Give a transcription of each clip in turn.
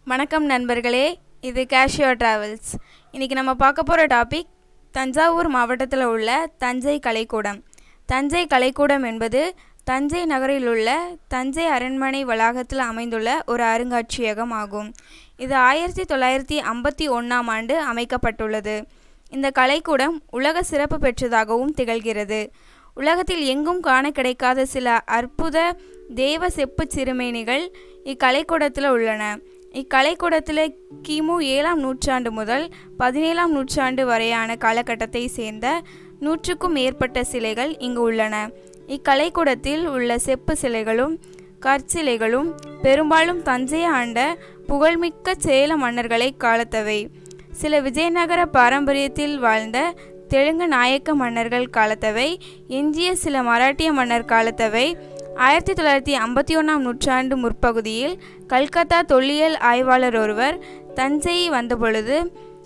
வணக்கம் நண்பர்களே இது கேஷியோ ட்ராவல்ஸ் இன்றைக்கி நம்ம பார்க்க போகிற டாபிக் தஞ்சாவூர் மாவட்டத்தில் உள்ள தஞ்சை கலைக்கூடம் தஞ்சை கலைக்கூடம் என்பது தஞ்சை நகரில் உள்ள தஞ்சை அரண்மனை வளாகத்தில் அமைந்துள்ள ஒரு அருங்காட்சியகம் ஆகும் இது ஆயிரத்தி தொள்ளாயிரத்தி ஐம்பத்தி ஒன்றாம் ஆண்டு அமைக்கப்பட்டுள்ளது இந்த கலைக்கூடம் உலக சிறப்பு பெற்றதாகவும் திகழ்கிறது உலகத்தில் எங்கும் காண கிடைக்காத சில அற்புத தேவ செப்பு சிறுமேனிகள் இக்கலைக்கூடத்தில் உள்ளன இக்கலைக்கூடத்தில் கிமு ஏழாம் நூற்றாண்டு முதல் பதினேழாம் நூற்றாண்டு வரையான காலகட்டத்தை சேர்ந்த நூற்றுக்கும் மேற்பட்ட சிலைகள் இங்கு உள்ளன இக்கலைக்கூடத்தில் உள்ள செப்பு சிலைகளும் கற்சிலைகளும் பெரும்பாலும் தஞ்சையை ஆண்ட புகழ்மிக்க சேல மன்னர்களை காலத்தவை சில விஜயநகர பாரம்பரியத்தில் வாழ்ந்த தெலுங்கு நாயக்க மன்னர்கள் காலத்தவை எஞ்சிய சில மராட்டிய மன்னர் காலத்தவை ஆயிரத்தி தொள்ளாயிரத்தி ஐம்பத்தி ஒன்றாம் நூற்றாண்டு முற்பகுதியில் கல்கத்தா தொல்லியல் ஆய்வாளர் ஒருவர் தஞ்சை வந்தபொழுது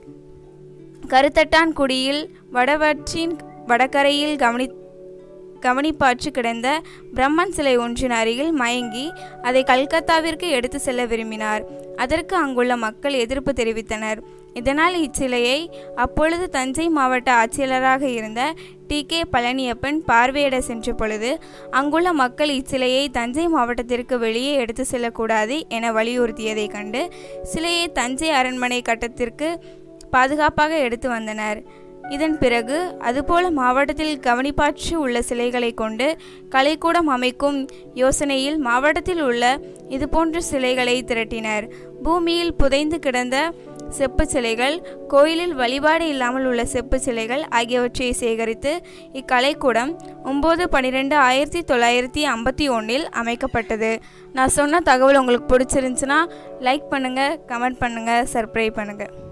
கருத்தட்டான்குடியில் வடவற்றின் வடகரையில் கவனி கவனிப்பாற்று கிடந்த பிரம்மன் சிலை ஒன்றின் அருகில் மயங்கி அதை கல்கத்தாவிற்கு எடுத்து செல்ல விரும்பினார் அதற்கு அங்குள்ள மக்கள் எதிர்ப்பு தெரிவித்தனர் இதனால் இச்சிலையை அப்பொழுது தஞ்சை மாவட்ட ஆட்சியாளராக இருந்த டி கே பழனியப்பன் பார்வையிட சென்ற பொழுது அங்குள்ள மக்கள் இச்சிலையை தஞ்சை மாவட்டத்திற்கு வெளியே எடுத்து செல்லக்கூடாது என வலியுறுத்தியதை கண்டு சிலையை தஞ்சை அரண்மனை கட்டத்திற்கு பாதுகாப்பாக எடுத்து வந்தனர் இதன் பிறகு அதுபோல மாவட்டத்தில் கவனிப்பாற்று உள்ள சிலைகளை கொண்டு கலைக்கூடம் அமைக்கும் யோசனையில் மாவட்டத்தில் உள்ள இதுபோன்ற சிலைகளை திரட்டினர் பூமியில் புதைந்து கிடந்த செப்பு சிலைகள் கோயிலில் வழிபாடு இல்லாமல் உள்ள செப்பு சிலைகள் ஆகியவற்றை சேகரித்து இக்கலைக்கூடம் ஒம்பது பன்னிரெண்டு ஆயிரத்தி தொள்ளாயிரத்தி ஐம்பத்தி ஒன்றில் அமைக்கப்பட்டது நான் சொன்ன தகவல் உங்களுக்கு பிடிச்சிருந்துச்சுன்னா லைக் பண்ணுங்கள் கமெண்ட் பண்ணுங்கள் சப்ஸ்கிரைப் பண்ணுங்கள்